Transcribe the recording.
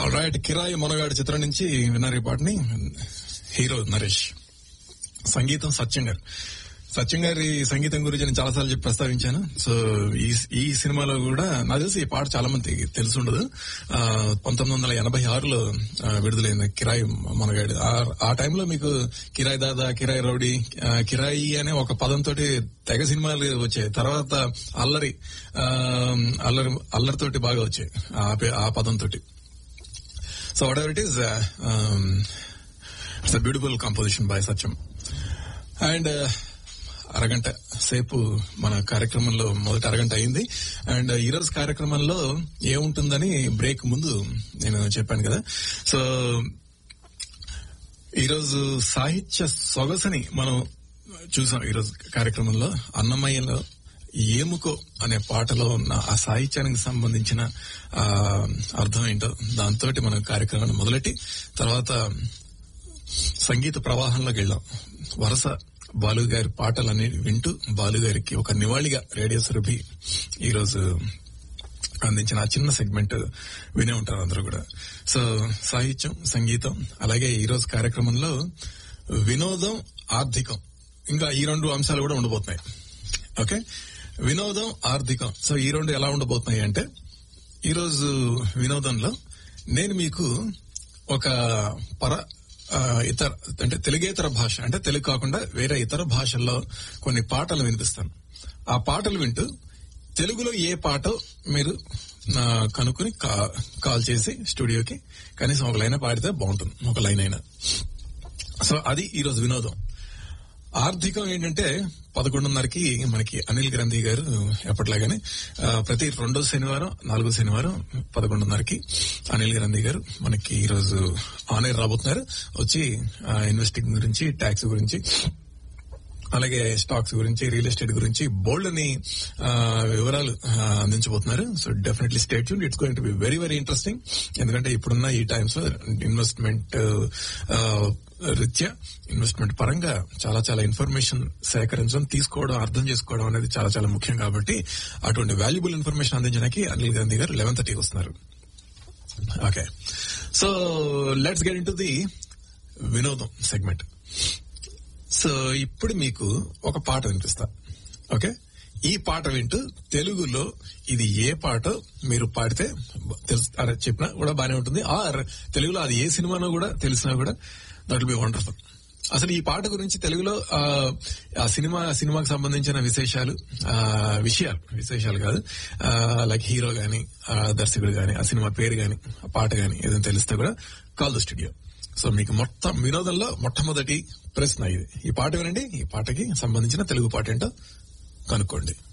right కిరాయి మొనగాడి చిత్రం నుంచి విన్నారు ఈ పాటని హీరో నరేష్ సంగీతం సత్యం గారు సత్యం గారి సంగీతం గురించి నేను చాలాసార్లు చెప్పి ప్రస్తావించాను సో ఈ ఈ సినిమాలో కూడా నాకు తెలిసి ఈ పాట చాలా మందికి తెలిసి ఉండదు ఆ, పంతొమ్మిది వందల ఎనభై ఆరులో ఆ, విడుదలైన కిరాయి మనగాడి ఆ- ఆ టైంలో మీకు కిరాయి దాదా కిరాయి రౌడీ ఆ, కిరాయి అనే ఒక పదంతో తెగ సినిమాలు వచ్చాయి తర్వాత అల్లరి ఆ, అల్లరి అల్లరితోటి బాగా వచ్చాయి ఆ పే- ఆ పదంతో so whatever it is it's a beautiful composition by Satyam and అరగంట సేపు మన కార్యక్రమంలో మొదటి అరగంట అయింది అండ్ ఈ రోజు కార్యక్రమంలో ఏముంటుందని బ్రేక్ ముందు నేను చెప్పాను కదా సో ఈరోజు సాహిత్య సొగసని మనం చూసాం ఈరోజు కార్యక్రమంలో అన్నమయ్యలో ఏముకో అనే పాటలో ఉన్న ఆ సాహిత్యానికి సంబంధించిన ఆ అర్థం ఏంటో దాంతో మనం కార్యక్రమాన్ని మొదలెట్టి తర్వాత సంగీత ప్రవాహంలోకి వెళ్ళాం వరుస బాలు గారి పాటలన్నీ వింటూ బాలు గారికి ఒక నివాళిగా రేడియో సురభి ఈరోజు అందించిన ఆ చిన్న సెగ్మెంట్ వినే ఉంటారు అందరూ కూడా సో సాహిత్యం సంగీతం అలాగే ఈ రోజు కార్యక్రమంలో వినోదం ఆర్థికం ఇంకా ఈ రెండు అంశాలు కూడా ఉండబోతున్నాయి ఓకే వినోదం ఆర్థికం సో ఈ రెండు ఎలా ఉండబోతున్నాయి అంటే ఈరోజు వినోదంలో నేను మీకు ఒక పర ఆ, ఇతర అంటే తెలుగేతర భాష అంటే తెలుగు కాకుండా వేరే ఇతర భాషల్లో కొన్ని పాటలు వినిపిస్తాను ఆ పాటలు వింటూ తెలుగులో ఏ పాటో మీరు ఆ, కనుక్కుని కా- కాల్ చేసి స్టూడియోకి కనీసం ఒక లైన్ పాడితే బాగుంటుంది ఒక లైన్ అయినా సో అది ఈరోజు వినోదం ఆర్థికం ఏంటంటే పదకొండున్నరకి మనకి అనిల్ గ్రంథి గారు ఎప్పట్లాగానే ఆ, ప్రతి రెండో శనివారం నాలుగో శనివారం పదకొండున్నరకి అనిల్ గ్రంథి గారు మనకి ఈ రోజు ఆన్ ఎయిర్ రాబోతున్నారు వచ్చి ఇన్వెస్టింగ్ గురించి ట్యాక్స్ గురించి అలాగే స్టాక్స్ గురించి రియల్ ఎస్టేట్ గురించి బోల్డ్ అని ఆ, వివరాలు ఆ, అందించబోతున్నారు సో డెఫినెట్లీ స్టేట్ చూన్ it's going to be very very interesting ఎందుకంటే ఇప్పుడున్న ఈ టైమ్స్ లో ఇన్వెస్ట్మెంట్ రీత్యా ఇన్వెస్ట్మెంట్ పరంగా చాలా చాలా ఇన్ఫర్మేషన్ సేకరించడం తీసుకోవడం అర్థం చేసుకోవడం అనేది చాలా చాలా ముఖ్యం కాబట్టి అటువంటి వాల్యుబుల్ ఇన్ఫర్మేషన్ అందించడానికి అనిల్ గాంధీ గారు లెవెన్ థర్టీకి వస్తున్నారు okay so let's get into the వినోదం సెగ్మెంట్ సో ఇప్పుడు మీకు ఒక పాట వినిపిస్తా ఓకే ఈ పాట వింటూ తెలుగులో ఇది ఏ పాట మీరు పాడితే తెలుసు అరే చెప్పినా కూడా బానే ఉంటుంది ఆర్ తెలుగులో అది ఏ సినిమానో కూడా తెలిసినా కూడా దట్ బి వండర్ఫుల్ అసలు ఈ పాట గురించి తెలుగులో ఆ, ఆ సినిమా సినిమాకి సంబంధించిన విశేషాలు ఆ, విషయాలు విశేషాలు కాదు లైక్ హీరో గాని ఆ, దర్శకుడు గాని ఆ సినిమా పేరు గాని ఆ పాట గాని ఏదైనా తెలిస్తే కూడా కాల్ ద స్టూడియో సో మీకు మొత్తం వినోదంలో మొట్టమొదటి ప్రశ్న ఇది ఈ పాట వినండి ఈ పాటకి సంబంధించిన తెలుగు పాట ఏంటో కనుక్కోండి